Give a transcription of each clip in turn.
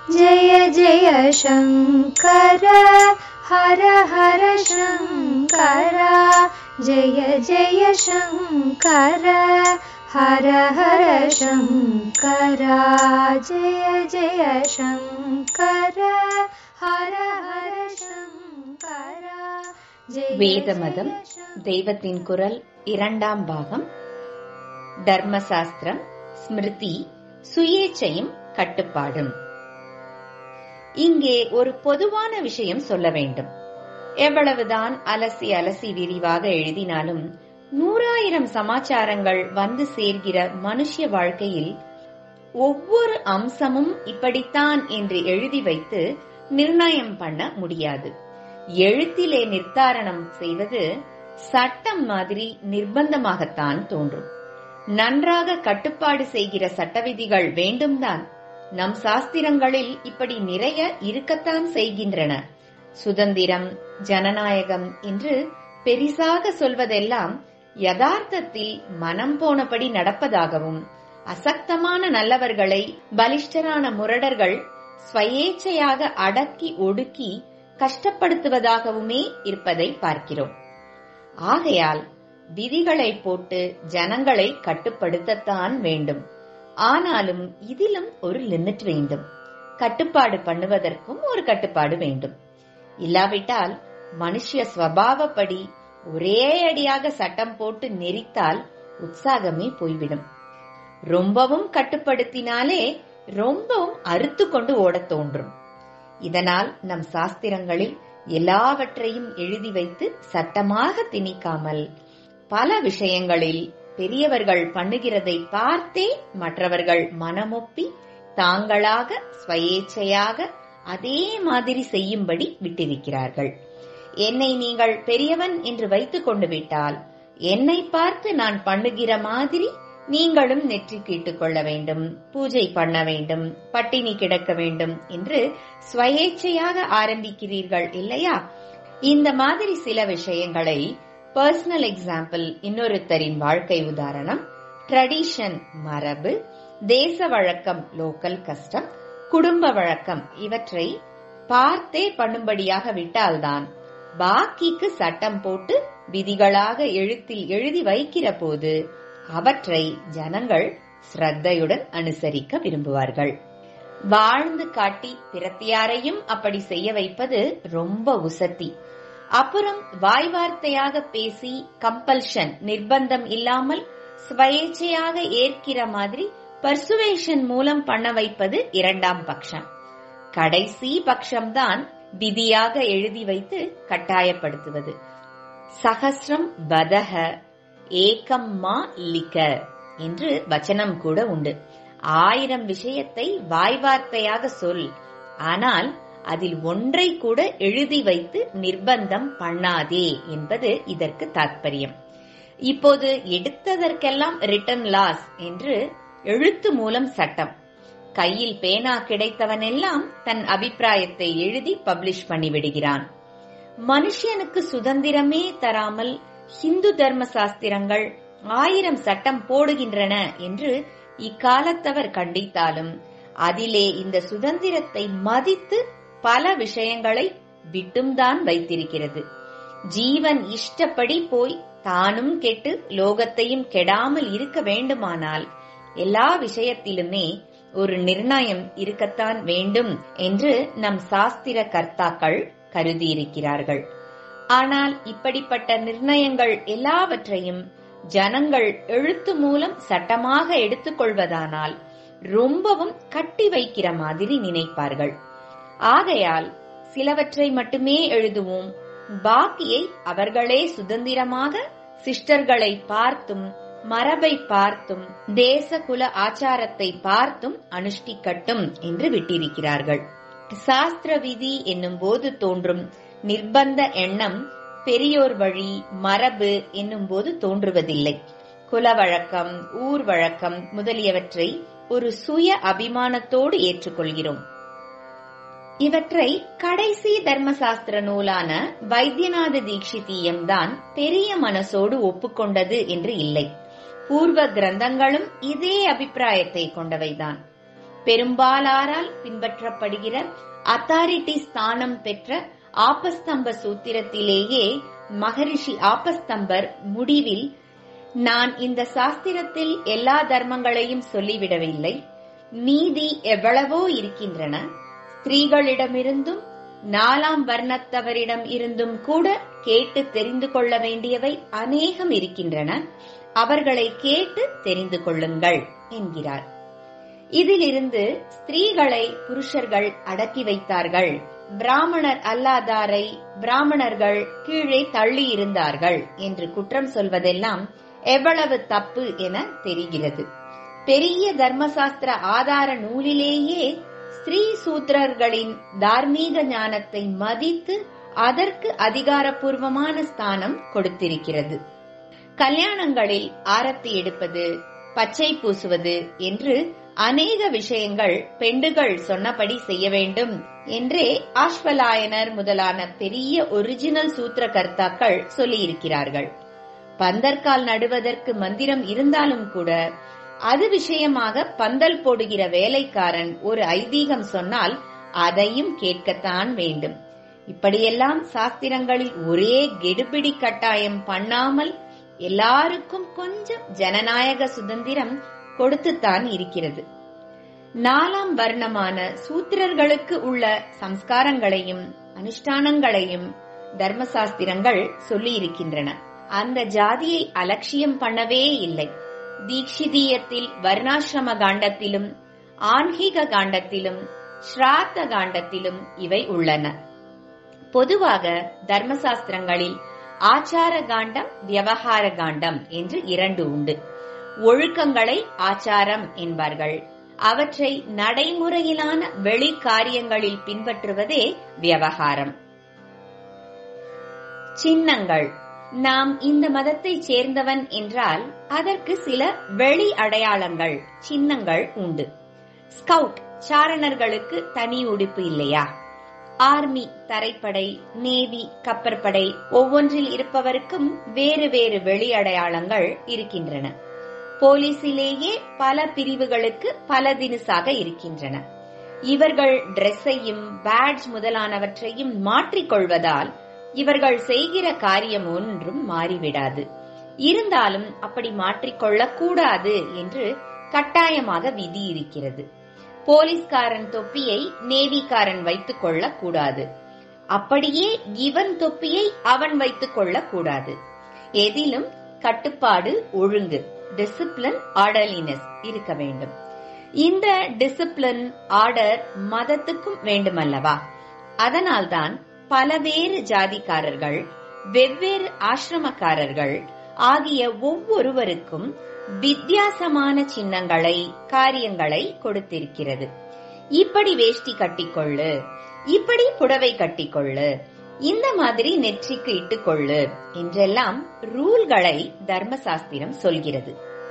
जय जय शङ्कर हर हर शङ्कर जय जय शङ्कर हर हर शङ्कर जय जय शङ्कर हर हर शङ्कर जय வேதமதம் தெய்வத்தின் குரல் இரண்டாம் பாகம் தர்மசாஸ்திரம் ஸ்மிருதி சுயேச்சையும் கட்டுப்பாடும் இங்கே ஒரு பொதுவான விஷயம் சொல்ல வேண்டும் எவ்வளவுதான் அலசி அலசி விரிவாக எழுதினாலும் நூறாயிரம் சமாச்சாரங்கள் வந்து சேர்கிற மனுஷ்ய வாழ்க்கையில் ஒவ்வொரு அம்சமும் இப்படித்தான் என்று எழுதி வைத்து நிர்ணயம் பண்ண முடியாது எழுத்திலே நிர்தாரணம் செய்வது சட்டம் மாதிரி நிர்பந்தமாகத்தான் தோன்றும் நன்றாக கட்டுப்பாடு செய்கிற சட்ட விதிகள் வேண்டும்தான் நம் சாஸ்திரங்களில் இப்படி நிறைய இருக்கத்தான் செய்கின்றன சுதந்திரம் ஜனநாயகம் என்று பெரிசாக சொல்வதெல்லாம் யதார்த்தத்தில் மனம் போனபடி நடப்பதாகவும் அசக்தமான நல்லவர்களை பலிஷ்டரான முரடர்கள் ஸ்வயேச்சையாக அடக்கி ஒடுக்கி கஷ்டப்படுத்துவதாகவுமே இருப்பதை பார்க்கிறோம் ஆகையால் விதிகளை போட்டு ஜனங்களை கட்டுப்படுத்தத்தான் வேண்டும் ஆனாலும் இதிலும் ஒரு லிமிட் வேண்டும் கட்டுப்பாடு பண்ணுவதற்கும் ஒரு கட்டுப்பாடு வேண்டும் இல்லாவிட்டால் மனுஷிய ஸ்வபாவப்படி ஒரே அடியாக சட்டம் போட்டு நெறித்தால் உற்சாகமே போய்விடும் ரொம்பவும் கட்டுப்படுத்தினாலே ரொம்பவும் அறுத்து கொண்டு ஓடத் தோன்றும் இதனால் நம் சாஸ்திரங்களில் எல்லாவற்றையும் எழுதி வைத்து சட்டமாக திணிக்காமல் பல விஷயங்களில் பெரியவர்கள் பண்ணுகிறதை பார்த்தே மற்றவர்கள் மனமொப்பி தாங்களாக ஸ்வயேச்சையாக அதே மாதிரி செய்யும்படி விட்டிருக்கிறார்கள் என்னை நீங்கள் பெரியவன் என்று வைத்துக் கொண்டு விட்டால் என்னை பார்த்து நான் பண்ணுகிற மாதிரி நீங்களும் நெற்றி கீட்டுக் கொள்ள வேண்டும் பூஜை பண்ண வேண்டும் பட்டினி கிடக்க வேண்டும் என்று ஸ்வயேச்சையாக ஆரம்பிக்கிறீர்கள் இல்லையா இந்த மாதிரி சில விஷயங்களை பர்சனல் எக்ஸாம்பிள் இன்னொருத்தரின் வாழ்க்கை உதாரணம் ட்ரெடிஷன் மரபு தேச வழக்கம் லோக்கல் கஸ்டம் குடும்ப வழக்கம் இவற்றை பார்த்தே பண்ணும்படியாக விட்டால்தான் பாக்கிக்கு சட்டம் போட்டு விதிகளாக எழுத்தில் எழுதி வைக்கிற போது அவற்றை ஜனங்கள் ஸ்ரத்தையுடன் அனுசரிக்க விரும்புவார்கள் வாழ்ந்து காட்டி பிரத்தியாரையும் அப்படி செய்ய வைப்பது ரொம்ப உசத்தி அப்புறம் வாய் வார்த்தையாக பேசி கம்பல்ஷன் நிர்பந்தம் இல்லாமல் ஸ்வயேச்சையாக ஏற்கிற மாதிரி பர்சுவேஷன் மூலம் பண்ண வைப்பது இரண்டாம் பட்சம் கடைசி பட்சம்தான் விதியாக எழுதி வைத்து கட்டாயப்படுத்துவது சகசிரம் பதக ஏகம் மா லிக என்று வச்சனம் கூட உண்டு ஆயிரம் விஷயத்தை வாய் வார்த்தையாக சொல் ஆனால் அதில் ஒன்றை கூட எழுதி வைத்து நிர்பந்தம் பண்ணாதே என்பது இதற்கு தாற்பயம் இப்போது எடுத்ததற்கெல்லாம் ரிட்டன் லாஸ் என்று எழுத்து மூலம் சட்டம் கையில் பேனா கிடைத்தவனெல்லாம் தன் அபிப்பிராயத்தை எழுதி பப்ளிஷ் பண்ணிவிடுகிறான் மனுஷனுக்கு சுதந்திரமே தராமல் ஹிந்து தர்ம சாஸ்திரங்கள் ஆயிரம் சட்டம் போடுகின்றன என்று இக்காலத்தவர் கண்டித்தாலும் அதிலே இந்த சுதந்திரத்தை மதித்து பல விஷயங்களை விட்டும்தான் வைத்திருக்கிறது ஜீவன் இஷ்டப்படி போய் தானும் கெட்டு லோகத்தையும் கெடாமல் இருக்க வேண்டுமானால் எல்லா விஷயத்திலுமே ஒரு நிர்ணயம் இருக்கத்தான் வேண்டும் என்று நம் சாஸ்திர கர்த்தாக்கள் கருதியிருக்கிறார்கள் ஆனால் இப்படிப்பட்ட நிர்ணயங்கள் எல்லாவற்றையும் ஜனங்கள் எழுத்து மூலம் சட்டமாக எடுத்துக்கொள்வதானால் ரொம்பவும் கட்டி வைக்கிற மாதிரி நினைப்பார்கள் ஆகையால் சிலவற்றை மட்டுமே எழுதுவோம் பாக்கியை அவர்களே சுதந்திரமாக சிஸ்டர்களை பார்த்தும் மரபை பார்த்தும் தேச குல ஆச்சாரத்தை பார்த்தும் அனுஷ்டிக்கட்டும் என்று விட்டிருக்கிறார்கள் சாஸ்திர விதி என்னும் போது தோன்றும் நிர்பந்த எண்ணம் பெரியோர் வழி மரபு என்னும் போது தோன்றுவதில்லை குல வழக்கம் ஊர் வழக்கம் முதலியவற்றை ஒரு சுய அபிமானத்தோடு ஏற்றுக்கொள்கிறோம் இவற்றை கடைசி தர்மசாஸ்திர நூலான வைத்தியநாத தீட்சிதீயம் தான் பெரிய மனசோடு ஒப்புக்கொண்டது என்று இல்லை பூர்வ கிரந்தங்களும் இதே அபிப்பிராயத்தை கொண்டவைதான் பெரும்பாலாரால் பின்பற்றப்படுகிற அத்தாரிட்டி ஸ்தானம் பெற்ற ஆபஸ்தம்ப சூத்திரத்திலேயே மகரிஷி ஆபஸ்தம்பர் முடிவில் நான் இந்த சாஸ்திரத்தில் எல்லா தர்மங்களையும் சொல்லிவிடவில்லை மீதி எவ்வளவோ இருக்கின்றன ஸ்திரீகளிடமிருந்தும் நாலாம் வர்ணத்தவரிடம் இருந்தும் கூட கேட்டு தெரிந்து கொள்ள வேண்டியவை அநேகம் இருக்கின்றன அவர்களை கேட்டு தெரிந்து கொள்ளுங்கள் என்கிறார் இதிலிருந்து ஸ்திரீகளை புருஷர்கள் அடக்கி வைத்தார்கள் பிராமணர் அல்லாதாரை பிராமணர்கள் கீழே தள்ளி இருந்தார்கள் என்று குற்றம் சொல்வதெல்லாம் எவ்வளவு தப்பு என தெரிகிறது பெரிய தர்மசாஸ்திர ஆதார நூலிலேயே ஸ்ரீ சூத்திரர்களின் தார்மீக ஞானத்தை மதித்து அதற்கு அதிகாரப்பூர்வமான ஸ்தானம் கொடுத்திருக்கிறது கல்யாணங்களில் ஆரத்தி எடுப்பது பச்சை பூசுவது என்று அநேக விஷயங்கள் பெண்டுகள் சொன்னபடி செய்ய வேண்டும் என்றே ஆஷ்வலாயனர் முதலான பெரிய ஒரிஜினல் சூத்திர கர்த்தாக்கள் சொல்லியிருக்கிறார்கள் பந்தற்கால் நடுவதற்கு மந்திரம் இருந்தாலும் கூட அது விஷயமாக பந்தல் போடுகிற வேலைக்காரன் ஒரு ஐதீகம் சொன்னால் அதையும் கேட்கத்தான் வேண்டும் இப்படியெல்லாம் சாஸ்திரங்களில் ஒரே கெடுபிடி கட்டாயம் பண்ணாமல் எல்லாருக்கும் கொஞ்சம் ஜனநாயக சுதந்திரம் கொடுத்துத்தான் இருக்கிறது நாலாம் வர்ணமான சூத்திரர்களுக்கு உள்ள சம்ஸ்காரங்களையும் அனுஷ்டானங்களையும் தர்மசாஸ்திரங்கள் சொல்லி இருக்கின்றன அந்த ஜாதியை அலட்சியம் பண்ணவே இல்லை தீக்ஷிதீயத்தில் வர்ணாசிரம காண்டத்திலும் ஆன்மீக காண்டத்திலும் ஸ்ராத்த காண்டத்திலும் இவை உள்ளன பொதுவாக தர்மசாஸ்திரங்களில் ஆச்சார காண்டம் வியவகார காண்டம் என்று இரண்டு உண்டு ஒழுக்கங்களை ஆச்சாரம் என்பார்கள் அவற்றை நடைமுறையிலான வெளி காரியங்களில் பின்பற்றுவதே வியவகாரம் சின்னங்கள் நாம் இந்த மதத்தை சேர்ந்தவன் என்றால் அதற்கு சில வெளி அடையாளங்கள் சின்னங்கள் உண்டு ஸ்கவுட் சாரணர்களுக்கு தனி உடுப்பு இல்லையா ஆர்மி தரைப்படை நேவி கப்பற்படை ஒவ்வொன்றில் இருப்பவருக்கும் வேறு வேறு வெளி அடையாளங்கள் இருக்கின்றன போலீசிலேயே பல பிரிவுகளுக்கு பல தினுசாக இருக்கின்றன இவர்கள் டிரெஸ்ஸையும் பேட்ஜ் முதலானவற்றையும் மாற்றிக்கொள்வதால் இவர்கள் செய்கிற காரியம் ஒன்றும் மாறிவிடாது இருந்தாலும் அப்படி மாற்றிக்கொள்ளக் கூடாது என்று கட்டாயமாக விதி இருக்கிறது போலீஸ்காரன் தொப்பியை நேவிக்காரன் வைத்துக் கொள்ளக் கூடாது அப்படியே இவன் தொப்பியை அவன் வைத்துக் கொள்ளக் கூடாது எதிலும் கட்டுப்பாடு ஒழுங்கு டிசிப்ளின் ஆர்டர்லினஸ் இருக்க வேண்டும் இந்த டிசிப்ளின் ஆர்டர் மதத்துக்கும் வேண்டுமல்லவா அதனால்தான் பலவேறு ஜாதிக்காரர்கள் வெவ்வேறு ஆசிரமக்காரர்கள் ஆகிய ஒவ்வொருவருக்கும் வித்தியாசமான சின்னங்களை காரியங்களை கொடுத்திருக்கிறது இப்படி வேஷ்டி கட்டிக்கொள்ளு இப்படி புடவை கட்டிக்கொள்ளு இந்த மாதிரி நெற்றிக்கு இட்டுக்கொள்ளு என்றெல்லாம் ரூல்களை தர்மசாஸ்திரம் சொல்கிறது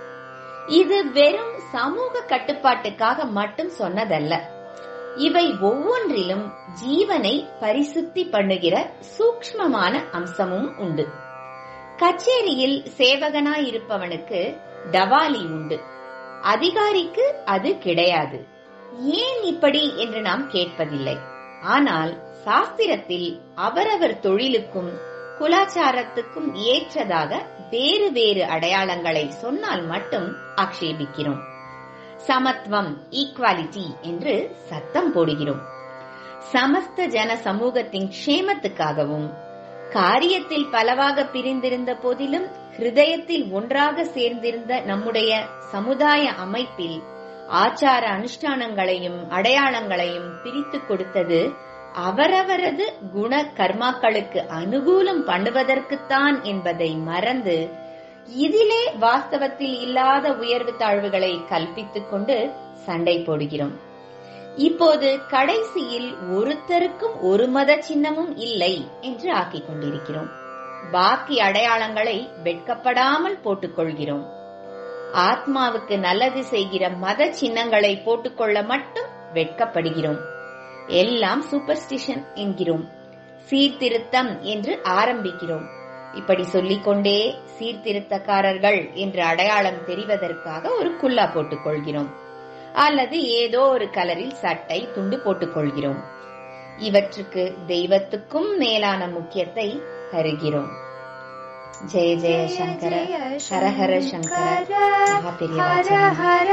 இது வெறும் சமூக கட்டுப்பாட்டுக்காக மட்டும் சொன்னதல்ல இவை ஒவ்வொன்றிலும் ஜீவனை பரிசுத்தி பண்ணுகிற சூக்ஷ்மமான அம்சமும் உண்டு கச்சேரியில் சேவகனாயிருப்பவனுக்கு டவாலி உண்டு அதிகாரிக்கு அது கிடையாது ஏன் இப்படி என்று நாம் கேட்பதில்லை ஆனால் சாஸ்திரத்தில் அவரவர் தொழிலுக்கும் குலாச்சாரத்துக்கும் ஏற்றதாக வேறு வேறு அடையாளங்களை சொன்னால் மட்டும் ஆக்ஷேபிக்கிறோம் சமத்துவம் ஈக்வாலிட்டி என்று சத்தம் போடுகிறோம் சமஸ்த ஜன சமூகத்தின் க்ஷேமத்துக்காகவும் காரியத்தில் பலவாக பிரிந்திருந்த போதிலும் ஹிருதயத்தில் ஒன்றாக சேர்ந்திருந்த நம்முடைய சமுதாய அமைப்பில் ஆச்சார அனுஷ்டானங்களையும் அடையாளங்களையும் பிரித்து கொடுத்தது அவரவரது குண கர்மாக்களுக்கு அனுகூலம் பண்ணுவதற்குத்தான் என்பதை மறந்து இதிலே வாஸ்தவத்தில் இல்லாத உயர்வு தாழ்வுகளை கல்பித்துக் கொண்டு சண்டை போடுகிறோம் இப்போது கடைசியில் ஒருத்தருக்கும் ஒரு மத சின்னமும் இல்லை என்று ஆக்கிக் கொண்டிருக்கிறோம் பாக்கி அடையாளங்களை வெட்கப்படாமல் போட்டுக்கொள்கிறோம் ஆத்மாவுக்கு நல்லது செய்கிற மத சின்னங்களை போட்டுக்கொள்ள மட்டும் வெட்கப்படுகிறோம் எல்லாம் சூப்பர்ஸ்டிஷன் என்கிறோம் சீர்திருத்தம் என்று ஆரம்பிக்கிறோம் இப்படி சொல்லிக்கொண்டே சீர்திருத்தக்காரர்கள் என்ற அடையாளம் தெரிவதற்காக ஒரு குல்லா போட்டுக் கொள்கிறோம் அல்லது ஏதோ ஒரு கலரில் சட்டை துண்டு போட்டுக் கொள்கிறோம் இவற்றுக்கு தெய்வத்துக்கும் மேலான முக்கியத்தை தருகிறோம் ஜெய ஜெய சங்கர ஹர ஹர சங்கர மகா हर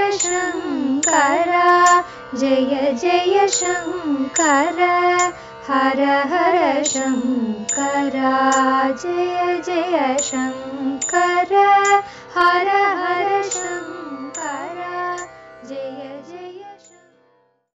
हर शङ्कर जय जय शङ्कर हर हर शङ्कर जय जय शङ्कर हर हर शङ्कर